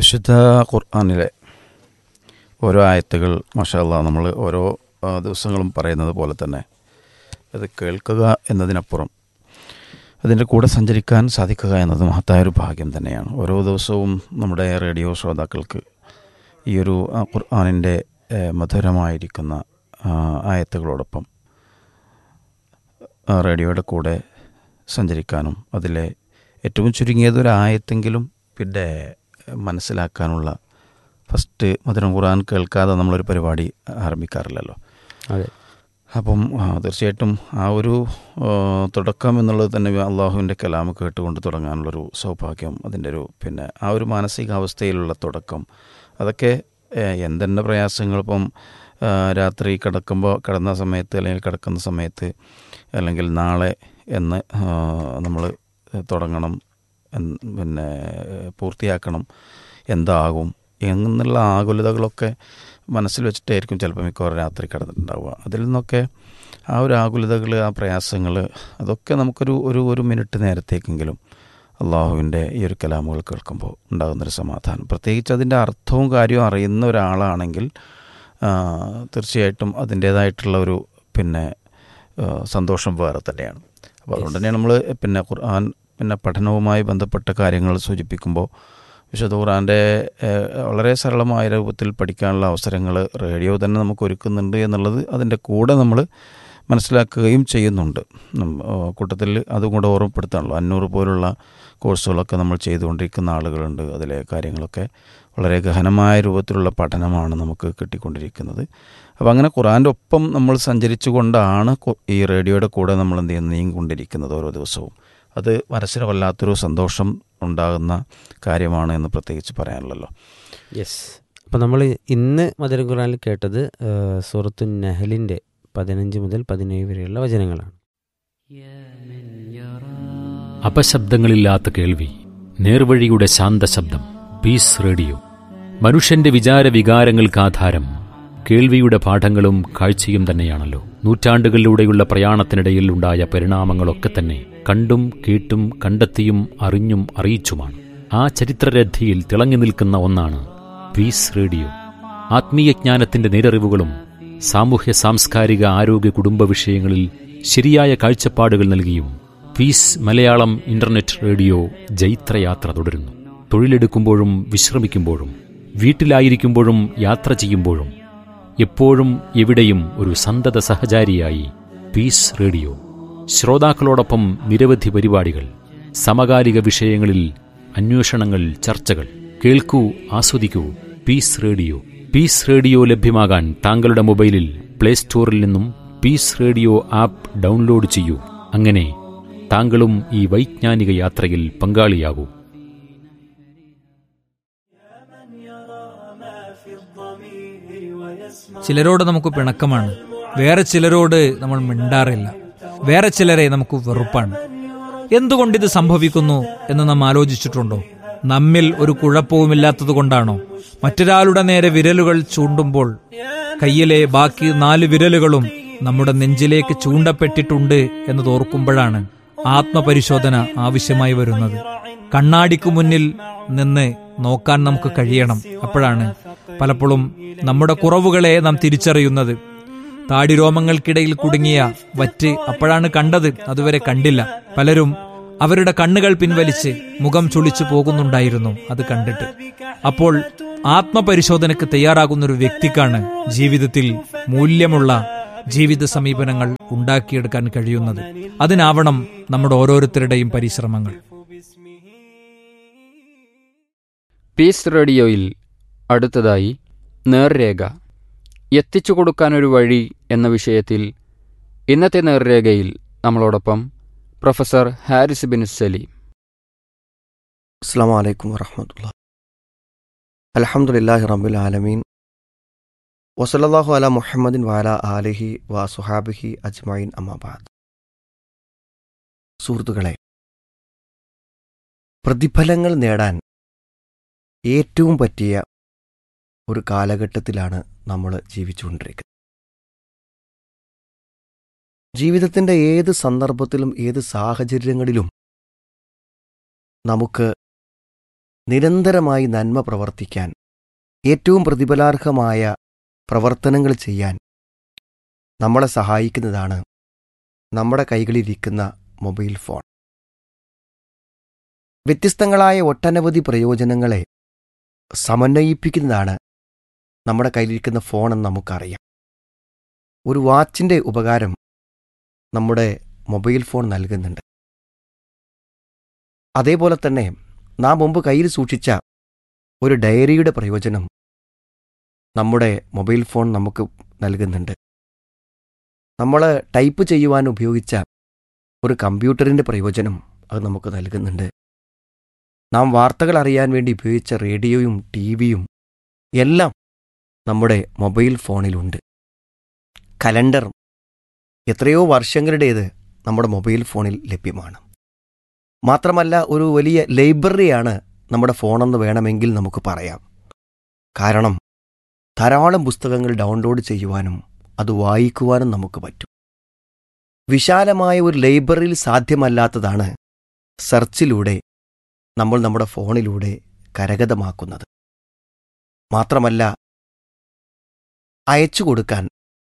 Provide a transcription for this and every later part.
വിശുദ്ധ ഖുർആാനിലെ ഓരോ ആയത്തുകൾ മഷാല്ല നമ്മൾ ഓരോ ആ, ദിവസങ്ങളും പറയുന്നത് പോലെ തന്നെ അത് കേൾക്കുക എന്നതിനപ്പുറം അതിൻ്റെ കൂടെ സഞ്ചരിക്കാൻ സാധിക്കുക എന്നത് മഹത്തായൊരു ഭാഗ്യം തന്നെയാണ് ഓരോ ദിവസവും നമ്മുടെ റേഡിയോ ശ്രോതാക്കൾക്ക് ഈ ഒരു ആ, ഖുർആാനിൻ്റെ ഏ, മധുരമായിരിക്കുന്ന ആ, ആയത്തുകളോടൊപ്പം ആ, റേഡിയോയുടെ കൂടെ സഞ്ചരിക്കാനും അതിലെ ഏറ്റവും ചുരുങ്ങിയത് ഒരു ആയത്തെങ്കിലും പിന്നെ മനസ്സിലാക്കാനുള്ള ഫസ്റ്റ് മധുരം ഖുർആൻ കേൾക്കാതെ നമ്മളൊരു പരിപാടി ആരംഭിക്കാറില്ലല്ലോ അതെ അപ്പം ആ, തീർച്ചയായിട്ടും ആ ഒരു ആ, തുടക്കം എന്നുള്ളത് തന്നെ അള്ളാഹുവിൻ്റെ കലാമ് കേട്ടുകൊണ്ട് തുടങ്ങാനുള്ളൊരു സൗഭാഗ്യം അതിൻ്റെ ഒരു പിന്നെ ആ ഒരു മാനസികാവസ്ഥയിലുള്ള തുടക്കം അതൊക്കെ ഏ, എന്തെന്നെ പ്രയാസങ്ങൾ ഇപ്പം ആ, രാത്രി കിടക്കുമ്പോൾ കിടന്ന സമയത്ത് അല്ലെങ്കിൽ കിടക്കുന്ന സമയത്ത് അല്ലെങ്കിൽ നാളെ എന്ന് നമ്മൾ തുടങ്ങണം എന്ന് പിന്നെ പൂർത്തിയാക്കണം എന്താകും എന്നുള്ള ആകുലതകളൊക്കെ മനസ്സിൽ വെച്ചിട്ടായിരിക്കും ചിലപ്പോൾ മിക്കവാറും രാത്രി കിടന്നിട്ടുണ്ടാവുക അതിൽ നിന്നൊക്കെ ആ ഒരു ആകുലതകൾ ആ പ്രയാസങ്ങൾ അതൊക്കെ നമുക്കൊരു ഒരു ഒരു മിനിറ്റ് നേരത്തേക്കെങ്കിലും അള്ളാഹുവിൻ്റെ ഈ ഒരു കലാമുകൾ കേൾക്കുമ്പോൾ ഉണ്ടാകുന്നൊരു സമാധാനം പ്രത്യേകിച്ച് അതിൻ്റെ അർത്ഥവും കാര്യവും അറിയുന്ന ഒരാളാണെങ്കിൽ ആ, തീർച്ചയായിട്ടും അതിൻ്റേതായിട്ടുള്ള ഒരു പിന്നെ ആ, സന്തോഷം വേറെ തന്നെയാണ് അപ്പോൾ അതുകൊണ്ട് തന്നെ നമ്മൾ പിന്നെ ഖുർആൻ പിന്നെ പഠനവുമായി ബന്ധപ്പെട്ട കാര്യങ്ങൾ സൂചിപ്പിക്കുമ്പോൾ വിശുദ്ധ ഖുർആൻ്റെ ഏഹ്, വളരെ സരളമായ രൂപത്തിൽ പഠിക്കാനുള്ള അവസരങ്ങൾ റേഡിയോ തന്നെ നമുക്ക് ഒരുക്കുന്നുണ്ട് എന്നുള്ളത് അതിൻ്റെ കൂടെ നമ്മൾ മനസ്സിലാക്കുകയും ചെയ്യുന്നുണ്ട് നം- ആ, കൂട്ടത്തിൽ അതും കൂടെ ഓർമ്മപ്പെടുത്താണല്ലോ അഞ്ഞൂറ് പോലുള്ള കോഴ്സുകളൊക്കെ നമ്മൾ ചെയ്തുകൊണ്ടിരിക്കുന്ന ആളുകളുണ്ട് അതിലെ കാര്യങ്ങളൊക്കെ വളരെ ഗഹനമായ രൂപത്തിലുള്ള പഠനമാണ് നമുക്ക് കിട്ടിക്കൊണ്ടിരിക്കുന്നത് അപ്പോൾ അങ്ങനെ ഖുറാൻ്റെ ഒപ്പം നമ്മൾ സഞ്ചരിച്ചു കൊണ്ടാണ് കു- ഈ റേഡിയോയുടെ കൂടെ നമ്മൾ എന്ത് ചെയ്യുന്നത് നീങ്ങിക്കൊണ്ടിരിക്കുന്നത് ഓരോ ദിവസവും അത് മനസ്സിന് വല്ലാത്തൊരു സന്തോഷം ഉണ്ടാകുന്ന കാര്യമാണ് എന്ന് പ്രത്യേകിച്ച് പറയാനുള്ളല്ലോ യെസ് അപ്പോൾ നമ്മൾ ഇന്ന് മധുരം ഖുറാനിൽ കേട്ടത് ആ, സൂറത്തു നഹലിൻ്റെ പതിനഞ്ച് മുതൽ പതിനേഴ് വരെയുള്ള വചനങ്ങളാണ് അപശബ്ദങ്ങളില്ലാത്ത കേൾവി നേർവഴിയുടെ ശാന്തശബ്ദം പീസ് റേഡിയോ മനുഷ്യന്റെ വിചാര വികാരങ്ങൾക്ക് ആധാരം കേൾവിയുടെ പാഠങ്ങളും കാഴ്ചയും തന്നെയാണല്ലോ നൂറ്റാണ്ടുകളിലൂടെയുള്ള പ്രയാണത്തിനിടയിൽ ഉണ്ടായ പരിണാമങ്ങളൊക്കെ തന്നെ കണ്ടും കേട്ടും കണ്ടെത്തിയും അറിഞ്ഞും അറിയിച്ചുമാണ് ആ ചരിത്രരഥിയിൽ തിളങ്ങി നിൽക്കുന്ന ഒന്നാണ് പീസ് റേഡിയോ ആത്മീയജ്ഞാനത്തിന്റെ നേരറിവുകളും സാമൂഹ്യ സാംസ്കാരിക ആരോഗ്യ കുടുംബ വിഷയങ്ങളിൽ ശരിയായ കാഴ്ചപ്പാടുകൾ നൽകിയും പീസ് മലയാളം ഇന്റർനെറ്റ് റേഡിയോ ജൈത്രയാത്ര തുടരുന്നു തൊഴിലെടുക്കുമ്പോഴും വിശ്രമിക്കുമ്പോഴും വീട്ടിലായിരിക്കുമ്പോഴും യാത്ര ചെയ്യുമ്പോഴും എപ്പോഴും എവിടെയും ഒരു സന്തത സഹചാരിയായി പീസ് റേഡിയോ ശ്രോതാക്കളോടൊപ്പം നിരവധി പരിപാടികൾ സമകാലിക വിഷയങ്ങളിൽ അന്വേഷണങ്ങൾ ചർച്ചകൾ കേൾക്കൂ ആസ്വദിക്കൂ പീസ് റേഡിയോ പീസ് റേഡിയോ ലഭ്യമാകാൻ താങ്കളുടെ മൊബൈലിൽ പ്ലേ സ്റ്റോറിൽ നിന്നും പീസ് റേഡിയോ ആപ്പ് ഡൗൺലോഡ് ചെയ്യൂ അങ്ങനെ താങ്കളും ഈ വൈജ്ഞാനിക യാത്രയിൽ പങ്കാളിയാകൂ ചിലരോട് നമുക്ക് പിണക്കമാണ് വേറെ ചിലരോട് നമ്മൾ മിണ്ടാറില്ല വേറെ ചിലരെ നമുക്ക് വെറുപ്പാണ് എന്തുകൊണ്ട് ഇത് സംഭവിക്കുന്നു എന്ന് നാം ആലോചിച്ചിട്ടുണ്ടോ നമ്മിൽ ഒരു കുഴപ്പവുമില്ലാത്തത് കൊണ്ടാണോ മറ്റൊരാളുടെ നേരെ വിരലുകൾ ചൂണ്ടുമ്പോൾ കയ്യിലെ ബാക്കി നാല് വിരലുകളും നമ്മുടെ നെഞ്ചിലേക്ക് ചൂണ്ടപ്പെട്ടിട്ടുണ്ട് എന്ന് ഓർക്കുമ്പോഴാണ് ആത്മപരിശോധന ആവശ്യമായി വരുന്നത് കണ്ണാടിക്ക് മുന്നിൽ നിന്ന് നോക്കാൻ നമുക്ക് കഴിയണം അപ്പോഴാണ് പലപ്പോഴും നമ്മുടെ കുറവുകളെ നാം തിരിച്ചറിയുന്നത് താടിരോമങ്ങൾക്കിടയിൽ കുടുങ്ങിയ വറ്റ് അപ്പോഴാണ് കണ്ടത് അതുവരെ കണ്ടില്ല പലരും അവരുടെ കണ്ണുകൾ പിൻവലിച്ച് മുഖം ചുളിച്ചു പോകുന്നുണ്ടായിരുന്നു അത് കണ്ടിട്ട് അപ്പോൾ ആത്മപരിശോധനയ്ക്ക് തയ്യാറാകുന്ന ഒരു വ്യക്തിക്കാണ് ജീവിതത്തിൽ മൂല്യമുള്ള ജീവിത സമീപനങ്ങൾ ഉണ്ടാക്കിയെടുക്കാൻ കഴിയുന്നത് അതിനാവണം നമ്മുടെ ഓരോരുത്തരുടെയും പരിശ്രമങ്ങൾ പീസ് റേഡിയോയിൽ അടുത്തതായി നേർരേഖ എത്തിച്ചു കൊടുക്കാനൊരു വഴി എന്ന വിഷയത്തിൽ ഇന്നത്തെ നേർരേഖയിൽ നമ്മളോടൊപ്പം പ്രൊഫസർ ഹാരിസ് ബിൻ സലീം അസ്സാം വലൈക്കും വറഹമത്തുള്ള അലഹമുല്ലാഹി റബ്ബുൽ ആലമീൻ വസലല്ലാഹു അല മുഹമ്മദിൻ വാല ആലിഹി വ സുഹാബിഹി അജ്മൈൻ അമ്മാബാദ് സുഹൃത്തുക്കളെ പ്രതിഫലങ്ങൾ നേടാൻ ഏറ്റവും പറ്റിയ ഒരു കാലഘട്ടത്തിലാണ് നമ്മൾ ജീവിച്ചുകൊണ്ടിരിക്കുന്നത് ജീവിതത്തിൻ്റെ ഏത് സന്ദർഭത്തിലും ഏത് സാഹചര്യങ്ങളിലും നമുക്ക് നിരന്തരമായി നന്മ പ്രവർത്തിക്കാൻ ഏറ്റവും പ്രതിഫലാർഹമായ പ്രവർത്തനങ്ങൾ ചെയ്യാൻ നമ്മളെ സഹായിക്കുന്നതാണ് നമ്മുടെ കൈകളിലിരിക്കുന്ന മൊബൈൽ ഫോൺ വ്യത്യസ്തങ്ങളായ ഒട്ടനവധി പ്രയോജനങ്ങളെ സമന്വയിപ്പിക്കുന്നതാണ് നമ്മുടെ കയ്യിലിരിക്കുന്ന ഫോണെന്ന് നമുക്കറിയാം ഒരു വാച്ചിൻ്റെ ഉപകാരം നമ്മുടെ മൊബൈൽ ഫോൺ നൽകുന്നുണ്ട് അതേപോലെ തന്നെ നാം മുമ്പ് കയ്യിൽ സൂക്ഷിച്ച ഒരു ഡയറിയുടെ പ്രയോജനം നമ്മുടെ മൊബൈൽ ഫോൺ നമുക്ക് നൽകുന്നുണ്ട് നമ്മൾ ടൈപ്പ് ചെയ്യുവാൻ ഉപയോഗിച്ച ഒരു കമ്പ്യൂട്ടറിൻ്റെ പ്രയോജനം അത് നമുക്ക് നൽകുന്നുണ്ട് നാം വാർത്തകൾ അറിയാൻ വേണ്ടി ഉപയോഗിച്ച റേഡിയോയും ടി വിയും എല്ലാം നമ്മുടെ മൊബൈൽ ഫോണിലുണ്ട് കലണ്ടർ എത്രയോ വർഷങ്ങളുടേത് നമ്മുടെ മൊബൈൽ ഫോണിൽ ലഭ്യമാണ് മാത്രമല്ല ഒരു വലിയ ലൈബ്രറിയാണ് നമ്മുടെ ഫോണെന്ന് വേണമെങ്കിൽ നമുക്ക് പറയാം കാരണം ധാരാളം പുസ്തകങ്ങൾ ഡൗൺലോഡ് ചെയ്യുവാനും അത് വായിക്കുവാനും നമുക്ക് പറ്റും വിശാലമായ ഒരു ലൈബ്രറിയിൽ സാധ്യമല്ലാത്തതാണ് സെർച്ചിലൂടെ നമ്മൾ നമ്മുടെ ഫോണിലൂടെ കരഗതമാക്കുന്നത് മാത്രമല്ല അയച്ചു കൊടുക്കാൻ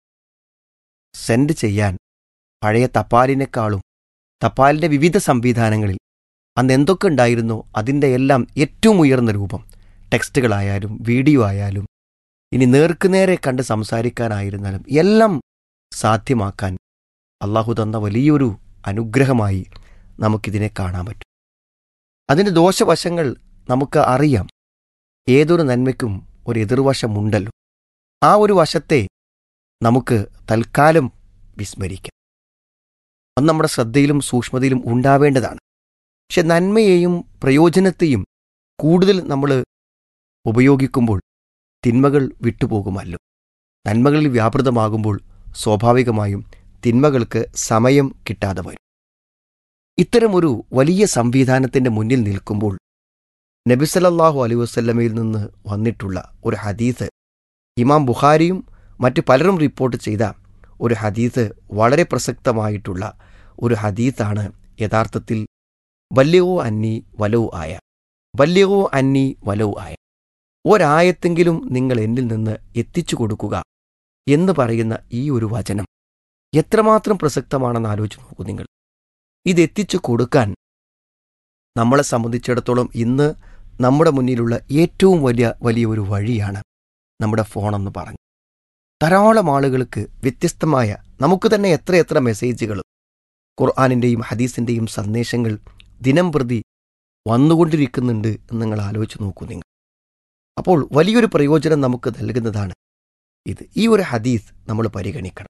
സെൻഡ് ചെയ്യാൻ പഴയ തപാലിനേക്കാളും തപാലിൻ്റെ വിവിധ സംവിധാനങ്ങളിൽ അന്ന് എന്തൊക്കെ ഉണ്ടായിരുന്നോ അതിൻ്റെ എല്ലാം ഏറ്റവും ഉയർന്ന രൂപം ടെക്സ്റ്റുകളായാലും വീഡിയോ ആയാലും ഇനി നേർക്കുനേരെ കണ്ട് സംസാരിക്കാനായിരുന്നാലും എല്ലാം സാധ്യമാക്കാൻ അള്ളാഹു തന്ന വലിയൊരു അനുഗ്രഹമായി നമുക്കിതിനെ കാണാൻ പറ്റും അതിൻ്റെ ദോഷവശങ്ങൾ നമുക്ക് അറിയാം ഏതൊരു നന്മയ്ക്കും ഒരു എതിർവശമുണ്ടല്ലോ ആ ഒരു വശത്തെ നമുക്ക് തൽക്കാലം വിസ്മരിക്കാം അത് നമ്മുടെ ശ്രദ്ധയിലും സൂക്ഷ്മതയിലും ഉണ്ടാവേണ്ടതാണ് പക്ഷെ നന്മയെയും പ്രയോജനത്തെയും കൂടുതൽ നമ്മൾ ഉപയോഗിക്കുമ്പോൾ തിന്മകൾ വിട്ടുപോകുമല്ലോ നന്മകളിൽ വ്യാപൃതമാകുമ്പോൾ സ്വാഭാവികമായും തിന്മകൾക്ക് സമയം കിട്ടാതെ വരും ഇത്തരമൊരു വലിയ സംവിധാനത്തിൻ്റെ മുന്നിൽ നിൽക്കുമ്പോൾ നബിസലല്ലാഹു അലൈ വസ്ല്ലമയിൽ നിന്ന് വന്നിട്ടുള്ള ഒരു ഹദീസ് ഇമാം ബുഖാരിയും മറ്റു പലരും റിപ്പോർട്ട് ചെയ്ത ഒരു ഹദീസ് വളരെ പ്രസക്തമായിട്ടുള്ള ഒരു ഹദീസാണ് യഥാർത്ഥത്തിൽ വല്യവോ അന്നി വലവും ആയ വല്യവോ അന്നി വലവും ആയ ഒരായത്തെങ്കിലും നിങ്ങൾ എന്നിൽ നിന്ന് എത്തിച്ചു കൊടുക്കുക എന്ന് പറയുന്ന ഈ ഒരു വചനം എത്രമാത്രം പ്രസക്തമാണെന്ന് ആലോചിച്ച് നോക്കൂ നിങ്ങൾ ഇത് എത്തിച്ചു കൊടുക്കാൻ നമ്മളെ സംബന്ധിച്ചിടത്തോളം ഇന്ന് നമ്മുടെ മുന്നിലുള്ള ഏറ്റവും വലിയ വലിയ ഒരു വഴിയാണ് നമ്മുടെ ഫോണെന്ന് പറഞ്ഞു ധാരാളം ആളുകൾക്ക് വ്യത്യസ്തമായ നമുക്ക് തന്നെ എത്രയെത്ര മെസ്സേജുകളും ഖുർആാനിൻ്റെയും ഹദീസിൻ്റെയും സന്ദേശങ്ങൾ ദിനം പ്രതി വന്നുകൊണ്ടിരിക്കുന്നുണ്ട് എന്ന് നിങ്ങൾ ആലോചിച്ച് നോക്കൂ നിങ്ങൾ അപ്പോൾ വലിയൊരു പ്രയോജനം നമുക്ക് നൽകുന്നതാണ് ഇത് ഈ ഒരു ഹദീസ് നമ്മൾ പരിഗണിക്കണം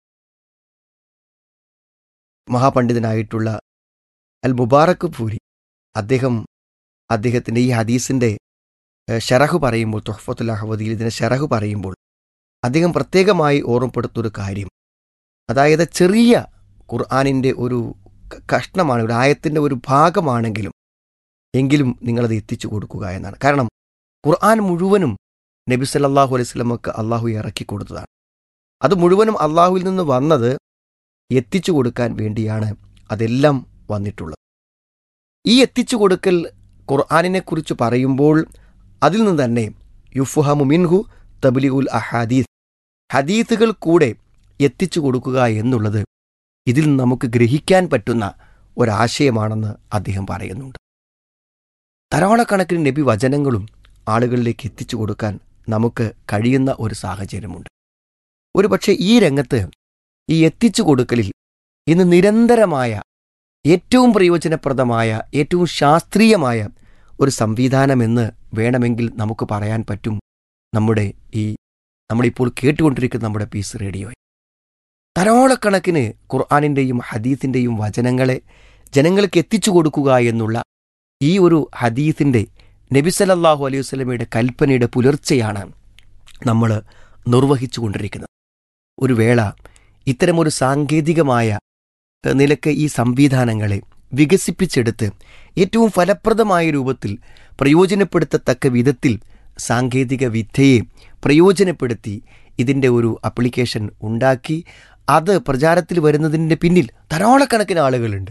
മഹാപണ്ഡിതനായിട്ടുള്ള അൽ മുബാറക്ക് പൂരി അദ്ദേഹം അദ്ദേഹത്തിൻ്റെ ഈ ഹദീസിൻ്റെ ഷറഹ് പറയുമ്പോൾ തുഹഫത്തുൽ അഹമ്മദിയിൽ ഇതിനെ ഷറഹ് പറയുമ്പോൾ അദ്ദേഹം പ്രത്യേകമായി ഓർമ്മപ്പെടുത്തൊരു കാര്യം അതായത് ചെറിയ ഖുർആാനിൻ്റെ ഒരു കഷ്ണമാണ് ഒരു ആയത്തിൻ്റെ ഒരു ഭാഗമാണെങ്കിലും എങ്കിലും നിങ്ങളത് എത്തിച്ചു കൊടുക്കുക എന്നാണ് കാരണം ഖുർആൻ മുഴുവനും നബി സല്ലാഹു അലൈഹി സ്വലമക്ക് അള്ളാഹു ഇറക്കി കൊടുത്തതാണ് അത് മുഴുവനും അള്ളാഹുവിൽ നിന്ന് വന്നത് എത്തിച്ചു കൊടുക്കാൻ വേണ്ടിയാണ് അതെല്ലാം വന്നിട്ടുള്ളത് ഈ എത്തിച്ചു കൊടുക്കൽ ഖുർആാനിനെക്കുറിച്ച് പറയുമ്പോൾ അതിൽ നിന്ന് തന്നെ യുഫുഹമു മിൻഹു തബ്ലി ഉൽ അഹാദീസ് ഹദീസുകൾ കൂടെ എത്തിച്ചു കൊടുക്കുക എന്നുള്ളത് ഇതിൽ നിന്ന് നമുക്ക് ഗ്രഹിക്കാൻ പറ്റുന്ന ഒരാശയമാണെന്ന് അദ്ദേഹം പറയുന്നുണ്ട് ധാരാളക്കണക്കിന് നബി വചനങ്ങളും ആളുകളിലേക്ക് എത്തിച്ചു കൊടുക്കാൻ നമുക്ക് കഴിയുന്ന ഒരു സാഹചര്യമുണ്ട് ഒരുപക്ഷെ ഈ രംഗത്ത് ഈ എത്തിച്ചു കൊടുക്കലിൽ ഇന്ന് നിരന്തരമായ ഏറ്റവും പ്രയോജനപ്രദമായ ഏറ്റവും ശാസ്ത്രീയമായ ഒരു സംവിധാനമെന്ന് വേണമെങ്കിൽ നമുക്ക് പറയാൻ പറ്റും നമ്മുടെ ഈ നമ്മളിപ്പോൾ കേട്ടുകൊണ്ടിരിക്കുന്ന നമ്മുടെ പീസ് റേഡിയോ ധാരാളക്കണക്കിന് ഖുർആാനിൻ്റെയും ഹദീസിൻ്റെയും വചനങ്ങളെ ജനങ്ങൾക്ക് എത്തിച്ചു കൊടുക്കുക എന്നുള്ള ഈ ഒരു ഹദീസിൻ്റെ നബിസലല്ലാഹു അലൈഹി വസ്ലമയുടെ കൽപ്പനയുടെ പുലർച്ചെയാണ് നമ്മൾ നിർവഹിച്ചു കൊണ്ടിരിക്കുന്നത് ഒരു വേള ഇത്തരമൊരു സാങ്കേതികമായ നിലക്ക് ഈ സംവിധാനങ്ങളെ വികസിപ്പിച്ചെടുത്ത് ഏറ്റവും ഫലപ്രദമായ രൂപത്തിൽ പ്രയോജനപ്പെടുത്തത്തക്ക വിധത്തിൽ സാങ്കേതിക വിദ്യയെ പ്രയോജനപ്പെടുത്തി ഇതിൻ്റെ ഒരു അപ്ലിക്കേഷൻ ഉണ്ടാക്കി അത് പ്രചാരത്തിൽ വരുന്നതിൻ്റെ പിന്നിൽ ധാരാളക്കണക്കിന് ആളുകളുണ്ട്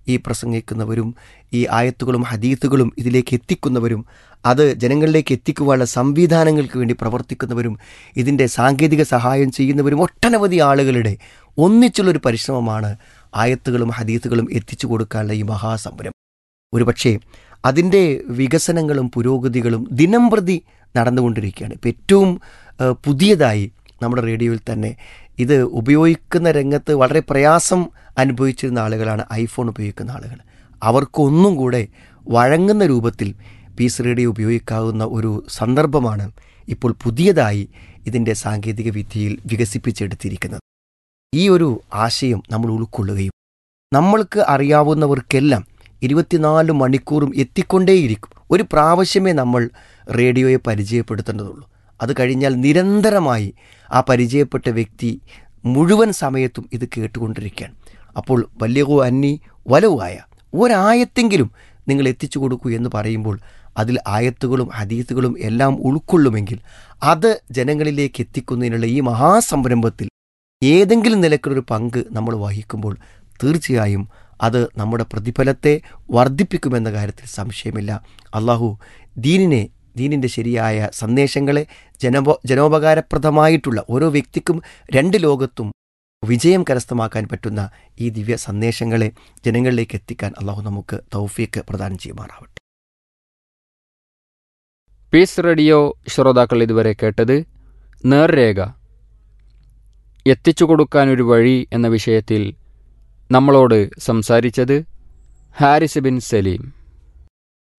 ഈ പ്രസംഗിക്കുന്നവരും ഈ ആയത്തുകളും ഹദീത്തുകളും ഇതിലേക്ക് എത്തിക്കുന്നവരും അത് ജനങ്ങളിലേക്ക് എത്തിക്കുവാനുള്ള സംവിധാനങ്ങൾക്ക് വേണ്ടി പ്രവർത്തിക്കുന്നവരും ഇതിൻ്റെ സാങ്കേതിക സഹായം ചെയ്യുന്നവരും ഒട്ടനവധി ആളുകളുടെ ഒന്നിച്ചുള്ളൊരു പരിശ്രമമാണ് ആയത്തുകളും ഹദീത്തുകളും എത്തിച്ചു കൊടുക്കാനുള്ള ഈ മഹാസംരംഭം ഒരുപക്ഷേ അതിൻ്റെ വികസനങ്ങളും പുരോഗതികളും ദിനം പ്രതി നടന്നുകൊണ്ടിരിക്കുകയാണ് ഇപ്പം ഏറ്റവും ഏഹ്, പുതിയതായി നമ്മുടെ റേഡിയോയിൽ തന്നെ ഇത് ഉപയോഗിക്കുന്ന രംഗത്ത് വളരെ പ്രയാസം അനുഭവിച്ചിരുന്ന ആളുകളാണ് ഐഫോൺ ഉപയോഗിക്കുന്ന ആളുകൾ അവർക്കൊന്നും കൂടെ വഴങ്ങുന്ന രൂപത്തിൽ പീസ് റേഡിയോ ഉപയോഗിക്കാവുന്ന ഒരു സന്ദർഭമാണ് ഇപ്പോൾ പുതിയതായി ഇതിൻ്റെ സാങ്കേതിക വിദ്യയിൽ വികസിപ്പിച്ചെടുത്തിരിക്കുന്നത് ഈ ഒരു ആശയം നമ്മൾ ഉൾക്കൊള്ളുകയും നമ്മൾക്ക് അറിയാവുന്നവർക്കെല്ലാം ഇരുപത്തിനാല് മണിക്കൂറും എത്തിക്കൊണ്ടേയിരിക്കും ഒരു പ്രാവശ്യമേ നമ്മൾ റേഡിയോയെ പരിചയപ്പെടുത്തേണ്ടതുള്ളൂ അത് കഴിഞ്ഞാൽ നിരന്തരമായി ആ പരിചയപ്പെട്ട വ്യക്തി മുഴുവൻ സമയത്തും ഇത് കേട്ടുകൊണ്ടിരിക്കുകയാണ് അപ്പോൾ വല്യകോ അന്നി വലവുമായ ഒരായത്തെങ്കിലും നിങ്ങൾ എത്തിച്ചു കൊടുക്കൂ എന്ന് പറയുമ്പോൾ അതിൽ ആയത്തുകളും ഹദീത്തുകളും എല്ലാം ഉൾക്കൊള്ളുമെങ്കിൽ അത് ജനങ്ങളിലേക്ക് എത്തിക്കുന്നതിനുള്ള ഈ മഹാസംരംഭത്തിൽ ഏതെങ്കിലും നിലക്കുള്ളൊരു പങ്ക് നമ്മൾ വഹിക്കുമ്പോൾ തീർച്ചയായും അത് നമ്മുടെ പ്രതിഫലത്തെ വർദ്ധിപ്പിക്കുമെന്ന കാര്യത്തിൽ സംശയമില്ല അള്ളാഹു ദീനിനെ ദീനിൻ്റെ ശരിയായ സന്ദേശങ്ങളെ ജനപോ ജനോപകാരപ്രദമായിട്ടുള്ള ഓരോ വ്യക്തിക്കും രണ്ട് ലോകത്തും വിജയം കരസ്ഥമാക്കാൻ പറ്റുന്ന ഈ ദിവ്യ സന്ദേശങ്ങളെ ജനങ്ങളിലേക്ക് എത്തിക്കാൻ അള്ളാഹു നമുക്ക് തൗഫീക്ക് പ്രദാനം ചെയ്യുമാറാവട്ടെ പീസ് റേഡിയോ ശ്രോതാക്കൾ ഇതുവരെ കേട്ടത് നേർരേഖ എത്തിച്ചു കൊടുക്കാനൊരു വഴി എന്ന വിഷയത്തിൽ നമ്മളോട് സംസാരിച്ചത് ഹാരിസ് ബിൻ സലീം